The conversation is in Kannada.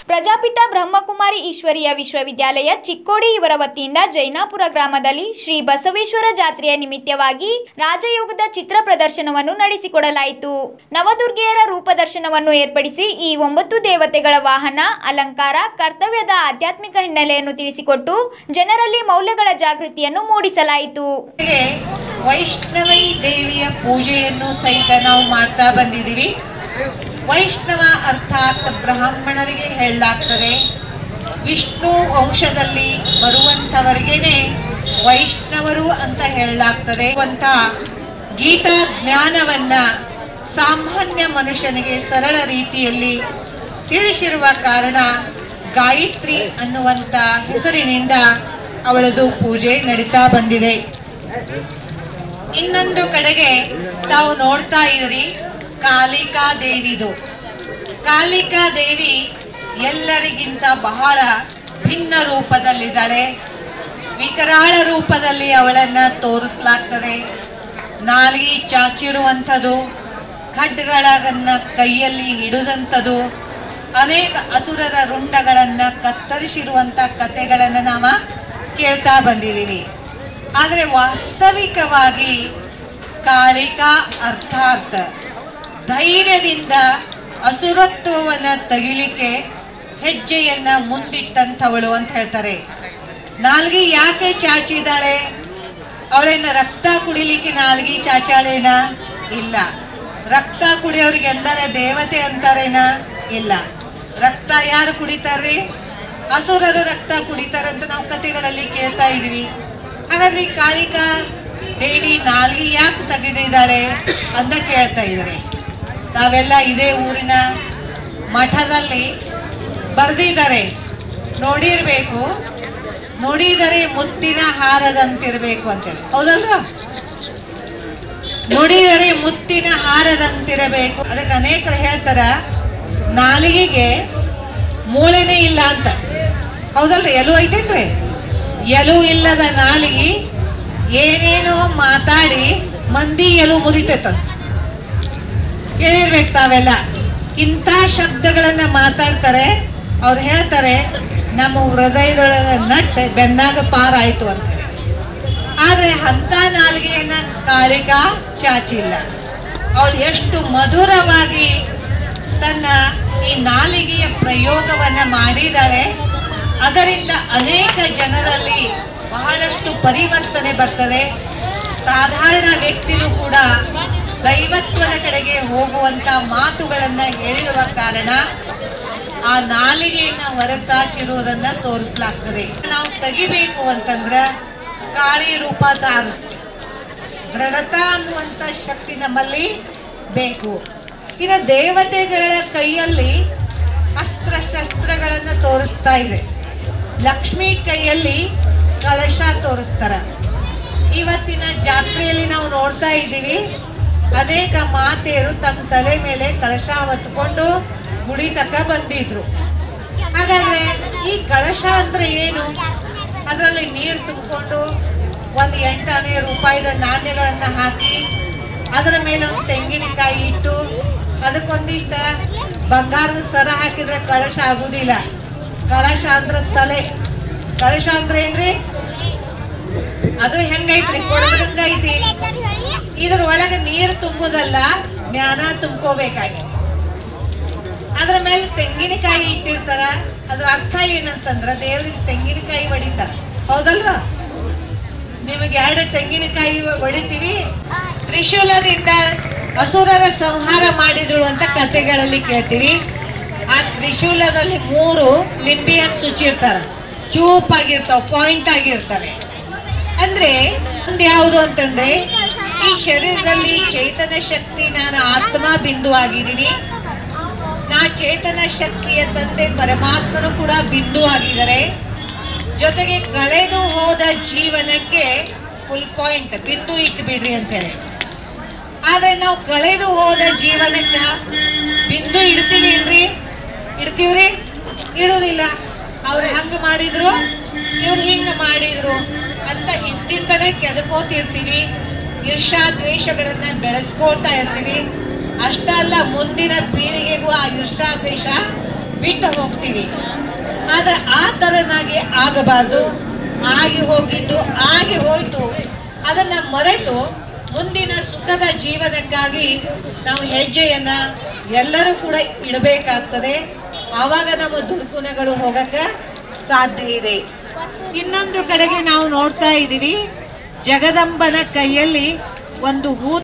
ಪ್ರಜಾಪಿತ ಬ್ರಹ್ಮಕುಮಾರಿ ಈಶ್ವರೀಯ ವಿಶ್ವವಿದ್ಯಾಲಯ ಚಿಕ್ಕೋಡಿ ಇವರ ವತಿಯಿಂದ ಜೈನಾಪುರ ಗ್ರಾಮದಲ್ಲಿ ಶ್ರೀ ಬಸವೇಶ್ವರ ಜಾತ್ರೆಯ ನಿಮಿತ್ತವಾಗಿ ರಾಜಯೋಗದ ಚಿತ್ರ ಪ್ರದರ್ಶನವನ್ನು ನಡೆಸಿಕೊಡಲಾಯಿತು ನವದುರ್ಗೆಯರ ರೂಪದರ್ಶನವನ್ನು ಏರ್ಪಡಿಸಿ ಈ ಒಂಬತ್ತು ದೇವತೆಗಳ ವಾಹನ ಅಲಂಕಾರ ಕರ್ತವ್ಯದ ಆಧ್ಯಾತ್ಮಿಕ ಹಿನ್ನೆಲೆಯನ್ನು ತಿಳಿಸಿಕೊಟ್ಟು ಜನರಲ್ಲಿ ಮೌಲ್ಯಗಳ ಜಾಗೃತಿಯನ್ನು ಮೂಡಿಸಲಾಯಿತು ಜೊತೆಗೆ ವೈಷ್ಣವಿ ದೇವಿಯ ಪೂಜೆಯನ್ನು ಸಹಿತ ನಾವು ಮಾಡ್ತಾ ಬಂದಿದ್ದೀವಿ ವೈಷ್ಣವ ಅರ್ಥಾತ್ ಬ್ರಾಹ್ಮಣರಿಗೆ ಹೇಳಲಾಗ್ತದೆ ವಿಷ್ಣು ವಂಶದಲ್ಲಿ ಬರುವಂಥವರಿಗೇನೆ ವೈಷ್ಣವರು ಅಂತ ಹೇಳಲಾಗ್ತದೆ ಅಂತ ಗೀತಾ ಜ್ಞಾನವನ್ನ ಸಾಮಾನ್ಯ ಮನುಷ್ಯನಿಗೆ ಸರಳ ರೀತಿಯಲ್ಲಿ ತಿಳಿಸಿರುವ ಕಾರಣ ಗಾಯತ್ರಿ ಅನ್ನುವಂಥ ಹೆಸರಿನಿಂದ ಅವಳದು ಪೂಜೆ ನಡೀತಾ ಬಂದಿದೆ ಇನ್ನೊಂದು ಕಡೆಗೆ ತಾವು ನೋಡ್ತಾ ಇದ್ರಿ ಕಾಳಿಕಾ ದೇವಿದು ಕಾಳಿಕಾ ದೇವಿ ಎಲ್ಲರಿಗಿಂತ ಬಹಳ ಭಿನ್ನ ರೂಪದಲ್ಲಿದ್ದಾಳೆ ವಿಕರಾಳ ರೂಪದಲ್ಲಿ ಅವಳನ್ನ ತೋರಿಸಲಾಗ್ತದೆ ನಾಲ್ಗಿ ಚಾಚಿರುವಂಥದ್ದು ಖಡ್ಗಳನ್ನ ಕೈಯಲ್ಲಿ ಹಿಡಿದಂಥದ್ದು ಅನೇಕ ಅಸುರರ ರುಂಡಗಳನ್ನ ಕತ್ತರಿಸಿರುವಂತ ಕಥೆಗಳನ್ನ ನಾವ ಕೇಳ್ತಾ ಬಂದಿದ್ದೀವಿ ಆದರೆ ವಾಸ್ತವಿಕವಾಗಿ ಕಾಳಿಕಾ ಅರ್ಥಾತ್ ಧೈರ್ಯದಿಂದ ಅಸುರತ್ವವನ್ನ ತೆಗಿಲಿಕ್ಕೆ ಹೆಜ್ಜೆಯನ್ನ ಮುಂದಿಟ್ಟಂಥವಳು ಅಂತ ಹೇಳ್ತಾರೆ ನಾಲ್ಗಿ ಯಾಕೆ ಚಾಚಿದಾಳೆ ಅವಳೇನ ರಕ್ತ ಕುಡಿಲಿಕ್ಕೆ ನಾಲ್ಗಿ ಚಾಚಾಳೇನ ಇಲ್ಲ ರಕ್ತ ಕುಡಿಯೋರಿಗೆ ಎಂದರೆ ದೇವತೆ ಅಂತಾರೇನ ಇಲ್ಲ ರಕ್ತ ಯಾರು ಕುಡಿತಾರ್ರಿ ಅಸುರರು ರಕ್ತ ಕುಡಿತಾರಂತ ನಾವು ಕಥೆಗಳಲ್ಲಿ ಕೇಳ್ತಾ ಇದೀವಿ ಹಾಗಾದ್ರೆ ಈ ಕಾಳಿಕಾ ದೇವಿ ನಾಲ್ಗಿ ಯಾಕೆ ತೆಗೆದಿದ್ದಾಳೆ ಅಂತ ಕೇಳ್ತಾ ಇದ್ರಿ ನಾವೆಲ್ಲ ಇದೇ ಊರಿನ ಮಠದಲ್ಲಿ ಬರೆದಿದ್ದಾರೆ ನೋಡಿರ್ಬೇಕು ನುಡಿದರೆ ಮುತ್ತಿನ ಹಾರದಂತಿರ್ಬೇಕು ಅಂತೇಳಿ ಹೌದಲ್ವಾ ನುಡಿದರೆ ಮುತ್ತಿನ ಹಾರದಂತಿರಬೇಕು ಅದಕ್ಕೆ ಅನೇಕರು ಹೇಳ್ತಾರ ನಾಲಿಗೆಗೆ ಮೂಳೆನೇ ಇಲ್ಲ ಅಂತ ಹೌದಲ್ರಿ ಎಲು ಐತೇನ್ರಿ ಎಲು ಇಲ್ಲದ ನಾಲಿಗೆ ಏನೇನೋ ಮಾತಾಡಿ ಮಂದಿ ಎಲು ಮುರಿತೈತಂತ ಕೇಳಿರ್ಬೇಕು ತಾವೆಲ್ಲ ಇಂಥ ಶಬ್ದಗಳನ್ನ ಮಾತಾಡ್ತಾರೆ ಅವ್ರು ಹೇಳ್ತಾರೆ ನಮ್ಮ ಹೃದಯದೊಳಗ ನಟ್ ಬೆನ್ನಾಗ ಪಾರ ಆಯ್ತು ಅಂತ ಆದ್ರೆ ಅಂತ ನಾಲಿಗೆಯನ್ನ ಕಾಳಿಕಾ ಚಾಚಿಲ್ಲ ಅವಳು ಎಷ್ಟು ಮಧುರವಾಗಿ ತನ್ನ ಈ ನಾಲಿಗೆಯ ಪ್ರಯೋಗವನ್ನ ಮಾಡಿದಾಳೆ ಅದರಿಂದ ಅನೇಕ ಜನರಲ್ಲಿ ಬಹಳಷ್ಟು ಪರಿವರ್ತನೆ ಬರ್ತದೆ ಸಾಧಾರಣ ವ್ಯಕ್ತಿನೂ ಕೂಡ ದೈವತ್ವದ ಕಡೆಗೆ ಹೋಗುವಂತ ಮಾತುಗಳನ್ನ ಹೇಳಿರುವ ಕಾರಣ ಆ ನಾಲಿಗೆಯನ್ನ ಹೊರಚಾಚಿರುವುದನ್ನ ತೋರಿಸ್ಲಾಗ್ತದೆ ನಾವು ತೆಗಿಬೇಕು ಅಂತಂದ್ರ ಕಾಳಿ ರೂಪ ತಾರಿಸ್ತೀವಿ ದೃಢತ ಅನ್ನುವಂತ ಶಕ್ತಿ ನಮ್ಮಲ್ಲಿ ಬೇಕು ಇನ್ನು ದೇವತೆಗಳ ಕೈಯಲ್ಲಿ ಅಸ್ತ್ರ ಶಸ್ತ್ರಗಳನ್ನ ತೋರಿಸ್ತಾ ಇದೆ ಲಕ್ಷ್ಮಿ ಕೈಯಲ್ಲಿ ಕಳಶ ತೋರಿಸ್ತಾರ ಇವತ್ತಿನ ಜಾತ್ರೆಯಲ್ಲಿ ನಾವು ನೋಡ್ತಾ ಇದ್ದೀವಿ ಅನೇಕ ಮಾತೆಯರು ತಮ್ಮ ತಲೆ ಮೇಲೆ ಕಳಶ ಹೊತ್ಕೊಂಡು ಗುಡಿ ತಕ್ಕ ಬಂದಿದ್ರು ಹಾಗಾದ್ರೆ ಈ ಕಳಶ ಅಂದ್ರೆ ಏನು ಅದರಲ್ಲಿ ನೀರು ತುಂಬಿಕೊಂಡು ಒಂದು ಎಂಟನೇ ರೂಪಾಯಿದ ನಾಣ್ಯಗಳನ್ನ ಹಾಕಿ ಅದರ ಮೇಲೆ ಒಂದು ತೆಂಗಿನಕಾಯಿ ಇಟ್ಟು ಅದಕ್ಕೊಂದಿಷ್ಟ ಬಂಗಾರದ ಸರ ಹಾಕಿದ್ರೆ ಕಳಶ ಆಗುದಿಲ್ಲ ಕಳಶ ಅಂದ್ರೆ ತಲೆ ಕಳಶ ಅಂದ್ರೆ ಏನ್ರಿ ಅದು ಹೆಂಗೈತ್ರಿ ಕೊಡದಂಗೈತಿ ಇದ್ರ ಒಳಗೆ ನೀರು ತುಂಬುದಲ್ಲ ಜ್ಞಾನ ತುಂಬ್ಕೋಬೇಕಾಗಿ ಅದ್ರ ಮೇಲೆ ತೆಂಗಿನಕಾಯಿ ಇಟ್ಟಿರ್ತಾರ ಅದ್ರ ಅರ್ಥ ಏನಂತಂದ್ರ ದೇವ್ರಿಗೆ ತೆಂಗಿನಕಾಯಿ ಹೊಡಿತಾರ ಹೌದಲ್ವಾ ನಿಮಗೆ ಎರಡು ತೆಂಗಿನಕಾಯಿ ಹೊಡಿತೀವಿ ತ್ರಿಶೂಲದಿಂದ ಅಸುರರ ಸಂಹಾರ ಮಾಡಿದ್ರು ಅಂತ ಕಥೆಗಳಲ್ಲಿ ಕೇಳ್ತೀವಿ ಆ ತ್ರಿಶೂಲದಲ್ಲಿ ಮೂರು ಲಿಂಬಿ ಹಚ್ಚಿ ಸುಚ್ಚಿರ್ತಾರ ಚೂಪಾಗಿರ್ತಾವ ಪಾಯಿಂಟ್ ಆಗಿರ್ತವೆ ಅಂದ್ರೆ ಒಂದ್ ಯಾವುದು ಅಂತಂದ್ರೆ ಈ ಶರೀರದಲ್ಲಿ ಚೈತನ್ಯ ಶಕ್ತಿ ನಾನು ಆತ್ಮ ಬಿಂದು ಆಗಿದ್ದೀನಿ ನಾ ಚೇತನ ಶಕ್ತಿಯ ತಂದೆ ಪರಮಾತ್ಮನು ಕೂಡ ಬಿಂದು ಆಗಿದ್ದಾರೆ ಜೊತೆಗೆ ಕಳೆದು ಹೋದ ಜೀವನಕ್ಕೆ ಫುಲ್ ಪಾಯಿಂಟ್ ಬಿಂದು ಇಟ್ಟು ಬಿಡ್ರಿ ಅಂತ ಹೇಳಿ ಆದ್ರೆ ನಾವು ಕಳೆದು ಹೋದ ಜೀವನಕ್ಕ ಬಿಂದು ಇಡ್ತೀವಿ ಇಲ್ರಿ ಇಡ್ತೀವ್ರಿ ಇಡುದಿಲ್ಲ ಅವ್ರು ಹಂಗ ಮಾಡಿದ್ರು ಇವ್ರು ಹಿಂಗ ಮಾಡಿದ್ರು ಅಂತ ಹಿಂದಿಂದನೇ ಕೆದಕೋತಿರ್ತೀವಿ ಈರ್ಷಾ ದ್ವೇಷಗಳನ್ನ ಬೆಳೆಸ್ಕೊಳ್ತಾ ಇರ್ತೀವಿ ಅಷ್ಟಲ್ಲ ಮುಂದಿನ ಪೀಳಿಗೆಗೂ ಆ ಈರ್ಷಾ ದ್ವೇಷ ಬಿಟ್ಟು ಹೋಗ್ತೀವಿ ಆದ್ರೆ ಆ ತರನಾಗಿ ಆಗಬಾರ್ದು ಆಗಿ ಹೋಗಿದ್ದು ಆಗಿ ಹೋಯ್ತು ಅದನ್ನ ಮರೆತು ಮುಂದಿನ ಸುಖದ ಜೀವನಕ್ಕಾಗಿ ನಾವು ಹೆಜ್ಜೆಯನ್ನ ಎಲ್ಲರೂ ಕೂಡ ಇಡಬೇಕಾಗ್ತದೆ ಆವಾಗ ನಮ್ಮ ದುರ್ಗುಣಗಳು ಹೋಗಕ್ಕೆ ಸಾಧ್ಯ ಇದೆ ಇನ್ನೊಂದು ಕಡೆಗೆ ನಾವು ನೋಡ್ತಾ ಇದ್ದೀವಿ ಜಗದಂಬನ ಕೈಯಲ್ಲಿ ಒಂದು ಹೂ